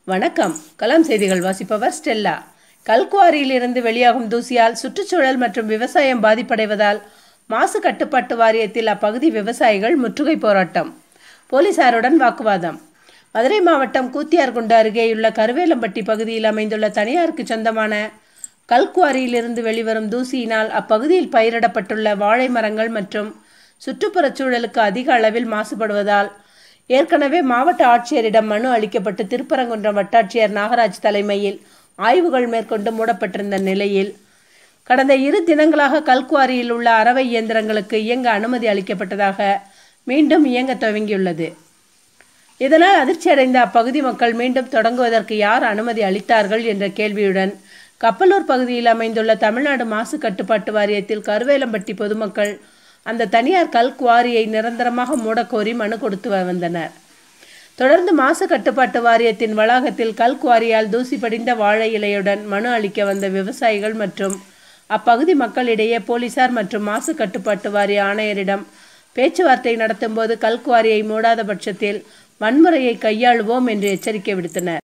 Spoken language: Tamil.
வணக்கம் கலாம் செய்திகள் வாசிப்பவர் ஸ்டெல்லா கல்குவாரியிலிருந்து வெளியாகும் தூசியால் சுற்றுச்சூழல் மற்றும் விவசாயம் பாதிப்படைவதால் மாசு கட்டுப்பாட்டு வாரியத்தில் அப்பகுதி விவசாயிகள் முற்றுகை போராட்டம் போலீசாருடன் வாக்குவாதம் மதுரை மாவட்டம் கூத்தியார்குண்டு அருகேயுள்ள கருவேலம்பட்டி பகுதியில் அமைந்துள்ள தனியாருக்கு சொந்தமான கல்குவாரியிலிருந்து வெளிவரும் தூசியினால் அப்பகுதியில் பயிரிடப்பட்டுள்ள வாழை மரங்கள் மற்றும் சுற்றுப்புறச் சூழலுக்கு அதிக அளவில் மாசுபடுவதால் ஏற்கனவே மாவட்ட ஆட்சியரிடம் மனு அளிக்கப்பட்டு திருப்பரங்குன்றம் வட்டாட்சியர் நாகராஜ் தலைமையில் ஆய்வுகள் மேற்கொண்டு மூடப்பட்டிருந்த நிலையில் கடந்த இரு தினங்களாக கல்குவாரியில் உள்ள அரவை இயந்திரங்களுக்கு இயங்க அனுமதி அளிக்கப்பட்டதாக மீண்டும் இயங்க துவங்கியுள்ளது இதனால் அதிர்ச்சியடைந்த அப்பகுதி மக்கள் மீண்டும் தொடங்குவதற்கு யார் அனுமதி அளித்தார்கள் என்ற கேள்வியுடன் கப்பலூர் பகுதியில் அமைந்துள்ள தமிழ்நாடு மாசு கட்டுப்பாட்டு வாரியத்தில் கருவேலம்பட்டி பொதுமக்கள் அந்த தனியார் கல் குவாரியை நிரந்தரமாக மூடக்கோரி மனு கொடுத்து வந்தனர் தொடர்ந்து மாசு கட்டுப்பாட்டு வாரியத்தின் வளாகத்தில் கல் குவாரியால் தூசி படிந்த வாழை இலையுடன் மனு அளிக்க வந்த விவசாயிகள் மற்றும் அப்பகுதி மக்களிடையே போலீசார் மற்றும் மாசு கட்டுப்பாட்டு வாரிய ஆணையரிடம் பேச்சுவார்த்தை நடத்தும்போது கல்குவாரியை மூடாத பட்சத்தில் வன்முறையை கையாளுவோம் என்று எச்சரிக்கை விடுத்தனர்